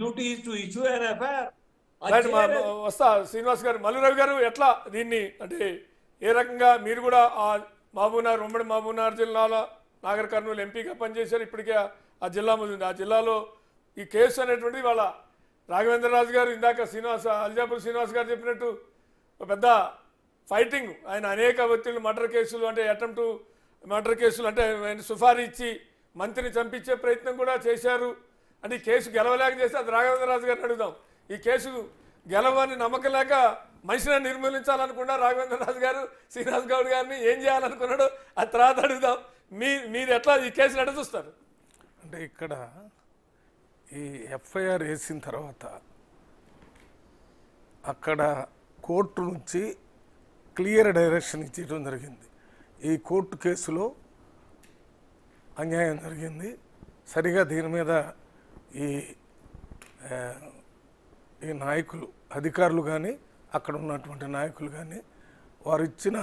duty is to issue an FIR. అది right మా- చేయలేదు. వస్తా శ్రీనివాస్ గారు మల్లు రవి గారు ఎట్లా దీన్ని అంటే ఏ రకంగా మీరు కూడా ఆ మహబూబ్నగర్ ఉమ్మడి మహబూబ్నగర్ జిల్లాలో నాగర్ కర్నూలు ఎంపీగా పనిచేశారు ఇప్పటికే ఆ- ఆ జిల్లా ఉంది ఆ జిల్లాలో ఈ కేసు అనేటువంటిది వాళ్ళ రాఘవేంద్రరాజు గారు ఇందాక శ్రీనివాస్ అల్జాపూర్ శ్రీనివాస్ గారు చెప్పినట్టు ఒక పెద్ద ఫైటింగ్ ఆయన అనేక ఒత్తిళ్లు మర్డర్ కేసులు అంటే అటెంప్ట్ మర్డర్ కేసులు అంటే ఆయన సుఫారీ ఇచ్చి మంత్రిని చంపించే ప్రయత్నం కూడా చేశారు అంటే ఈ కేసు గెలవలేక చేస్తే అది రాఘవేంద్రరాజు గారిని అడుగుదాం ఈ కేసు గెలవని నమ్మకం లేక మనిషిని నిర్మూలించాలనుకున్నా రాఘవేంద్రరాజు గారు శ్రీనివాస్ గౌడ్ గారిని ఏం చేయాలనుకున్నాడు ఆ తర్వాత అడుగుదాం మీ మీరు ఎట్లా ఈ కేసులు ఎట్లా చూస్తారు అంటే ఇక్కడ ఈ ఎఫ్ఐఆర్ వేసిన తర్వాత అక్కడ కోర్టు నుంచి క్లియర్ డైరెక్షన్ ఇచ్చేయడం జరిగింది ఈ కోర్టు కేసులో అన్యాయం జరిగింది సరిగా దీని మీద ఈ ఆ, ఈ నాయకులు అధికారులు కానీ అక్కడ ఉన్నటువంటి నాయకులు కానీ వారు ఇచ్చిన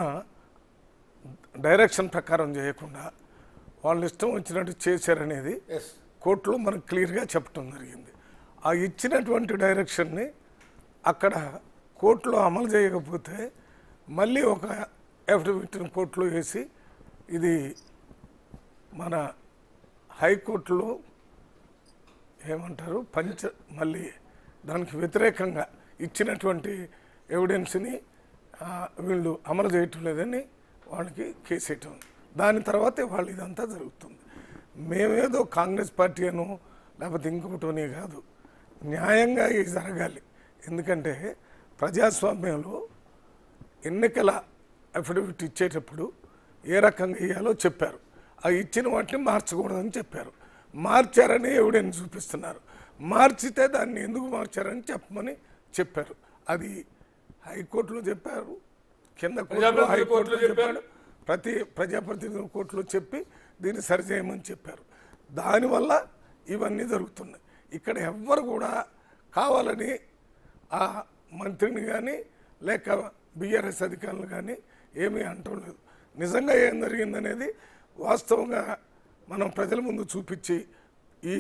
డైరెక్షన్ ప్రకారం చేయకుండా వాళ్ళు ఇష్టం వచ్చినట్టు చేశారనేది ఎస్ కోర్టులో మనకు క్లియర్గా చెప్పడం జరిగింది ఆ ఇచ్చినటువంటి డైరెక్షన్ని అక్కడ కోర్టులో అమలు చేయకపోతే మళ్ళీ ఒక అఫిడవిట్ని కోర్టులో వేసి ఇది మన హైకోర్టులో ఏమంటారు పంచ మళ్ళీ దానికి వ్యతిరేకంగా ఇచ్చినటువంటి ఎవిడెన్స్ని ఆ, వీళ్ళు అమలు చేయటం లేదని వాళ్ళకి కేసు వేయటం దాని తర్వాతే వాళ్ళు ఇదంతా జరుగుతుంది మేమేదో కాంగ్రెస్ పార్టీ అను లేకపోతే ఇంకొకటోనే కాదు న్యాయంగా ఇది జరగాలి ఎందుకంటే ప్రజాస్వామ్యంలో ఎన్నికల అఫిడవిట్ ఇచ్చేటప్పుడు ఏ రకంగా ఇవ్వాలో చెప్పారు ఆ ఇచ్చిన వాటిని మార్చకూడదని చెప్పారు మార్చారని ఎవిడెన్స్ చూపిస్తున్నారు మార్చితే దాన్ని ఎందుకు మార్చారని చెప్పమని చెప్పారు అది హైకోర్టులో చెప్పారు కింద కోర్టులో ప్రజాప్రతినిధుల హైకోర్టులో కోర్టులో చెప్పాడు ప్రతి ప్రజాప్రతినిధుల కోర్టులో చెప్పి దీన్ని సరిచేయమని చెప్పారు దానివల్ల ఇవన్నీ జరుగుతున్నాయి ఇక్కడ ఎవ్వరు కూడా కావాలని ఆ మంత్రిని కానీ లేక బీఆర్ఎస్ అధికారులు కానీ ఏమీ అంటం లేదు నిజంగా ఏం జరిగిందనేది వాస్తవంగా మనం ప్రజల ముందు చూపించి ఈ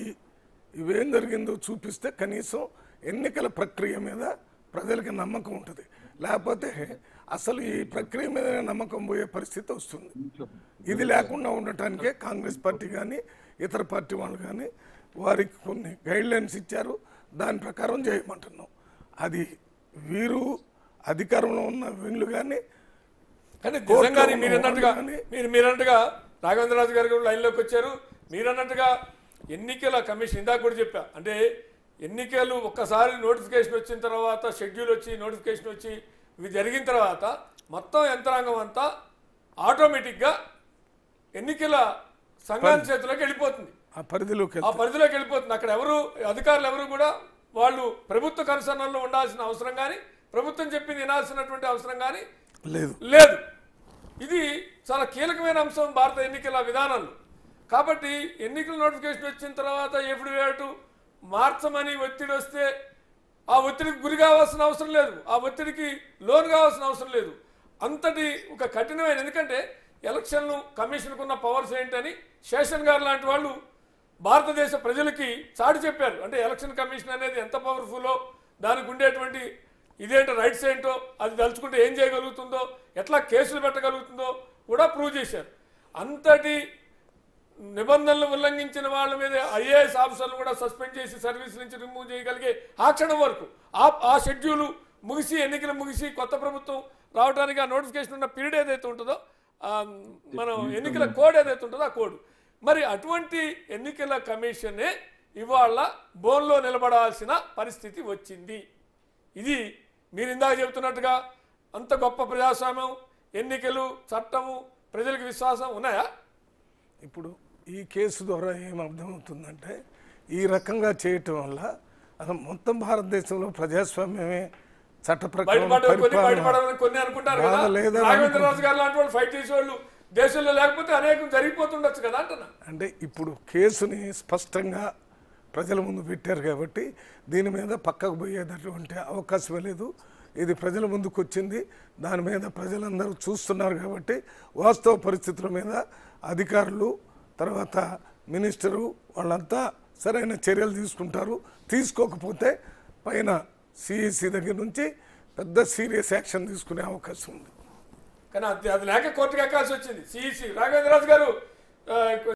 ఇవేం జరిగిందో చూపిస్తే కనీసం ఎన్నికల ప్రక్రియ మీద ప్రజలకి నమ్మకం ఉంటుంది లేకపోతే అసలు ఈ ప్రక్రియ మీద నమ్మకం పోయే పరిస్థితి వస్తుంది ఇది లేకుండా ఉండటానికే కాంగ్రెస్ పార్టీ కానీ ఇతర పార్టీ వాళ్ళు కానీ వారికి కొన్ని గైడ్ లైన్స్ ఇచ్చారు దాని ప్రకారం చేయమంటున్నాం అది వీరు అధికారంలో ఉన్న వీళ్ళు కానీ కానీ కోర్టులో నిజంగానే ఉన్న మీరు అన్నట్టుగా వాళ్ళు కానీ- మీరు మీరు అన్నట్టుగా రాఘవేంద్రరాజు గారు కూడా లైన్లోకి వచ్చారు మీరు అన్నట్టుగా ఎన్నికల కమిషన్ ఇందాక కూడా చెప్పా అంటే ఎన్నికలు ఒక్కసారి నోటిఫికేషన్ వచ్చిన తర్వాత షెడ్యూల్ వచ్చి నోటిఫికేషన్ వచ్చి ఇవి జరిగిన తర్వాత మొత్తం యంత్రాంగం అంతా ఆటోమేటిక్గా ఎన్నికల సంఘాన్ని చేతిలోకి వెళ్ళిపోతుంది ఆ పరిధిలోకి ఆ వెళ్తారు పరిధిలోకి వెళ్ళిపోతుంది అక్కడ ఎవరు అధికారులు ఎవరు కూడా వాళ్ళు ప్రభుత్వ కనుసరణలో ఉండాల్సిన అవసరం కానీ ప్రభుత్వం చెప్పింది వినాల్సినటువంటి అవసరం కానీ లేదు లేదు ఇది చాలా కీలకమైన అంశం భారత ఎన్నికల విధానంలో కాబట్టి ఎన్నికల నోటిఫికేషన్ వచ్చిన తర్వాత ఎఫిడవిట్ మార్చమని ఒత్తిడి వస్తే ఆ ఒత్తిడికి గురి కావాల్సిన అవసరం లేదు ఆ ఒత్తిడికి లోన్ కావాల్సిన అవసరం లేదు అంతటి ఒక కఠినమైన ఎందుకంటే ఎలక్షన్లు కమిషన్కు ఉన్న పవర్స్ ఏంటని శేషన్ గారు లాంటి వాళ్ళు భారతదేశ ప్రజలకి చాటి చెప్పారు అంటే ఎలక్షన్ కమిషన్ అనేది ఎంత పవర్ఫుల్లో దానికి ఉండేటువంటి ఇదేంటో రైట్స్ ఏంటో అది తలుచుకుంటే ఏం చేయగలుగుతుందో ఎట్లా కేసులు పెట్టగలుగుతుందో కూడా ప్రూవ్ చేశారు అంతటి నిబంధనలు ఉల్లంఘించిన వాళ్ళ మీద ఐఏఎస్ ఆఫీసర్లు కూడా సస్పెండ్ చేసి సర్వీస్ నుంచి రిమూవ్ చేయగలిగే ఆ క్షణం వరకు ఆ ఆ షెడ్యూల్ ముగిసి ఎన్నికలు ముగిసి కొత్త ప్రభుత్వం రావడానికి ఆ నోటిఫికేషన్ ఉన్న పీరియడ్ ఏదైతే ఉంటుందో ఆ, మనం ఎన్నికల కోడ్ ఏదైతే ఉంటుందో ఆ కోడ్ మరి అటువంటి ఎన్నికల కమిషనే ఇవాళ బోన్లో నిలబడాల్సిన పరిస్థితి వచ్చింది ఇది మీరు ఇందాక చెబుతున్నట్టుగా అంత గొప్ప ప్రజాస్వామ్యం ఎన్నికలు చట్టము ప్రజలకు విశ్వాసం ఉన్నాయా ఇప్పుడు ఈ కేసు ద్వారా ఏం అర్థమవుతుందంటే ఈ రకంగా చేయటం వల్ల అసలు మొత్తం భారతదేశంలో ప్రజాస్వామ్యమే చట్ట ప్రకారం బయటపడ్డ కొన్ని పరిపాలన బయటపడని కొన్ని అనుకుంటారు కదా బాగా లేదా రాఘవేంద్రరాజు గారు లాంటి వాళ్ళు ఫైట్ చేసేవాళ్ళు దేశంలో లేకపోతే అనేకం జరిగిపోతుండొచ్చు కదా అంటున్నా అంటే ఇప్పుడు కేసుని స్పష్టంగా ప్రజల ముందు పెట్టారు కాబట్టి దీని మీద పక్కకు పోయేటటువంటి అవకాశమే లేదు ఇది ప్రజల ముందుకు వచ్చింది దాని మీద ప్రజలందరూ చూస్తున్నారు కాబట్టి వాస్తవ పరిస్థితుల మీద అధికారులు తర్వాత మినిస్టరు వాళ్ళంతా సరైన చర్యలు తీసుకుంటారు తీసుకోకపోతే పైన సిఈసి దగ్గర నుంచి పెద్ద సీరియస్ యాక్షన్ తీసుకునే అవకాశం ఉంది కానీ అది అది లేక కోర్టుకు ఎక్కాల్సి వచ్చింది సిఈసి రాఘవేంద్రరాజు గారు ఆ,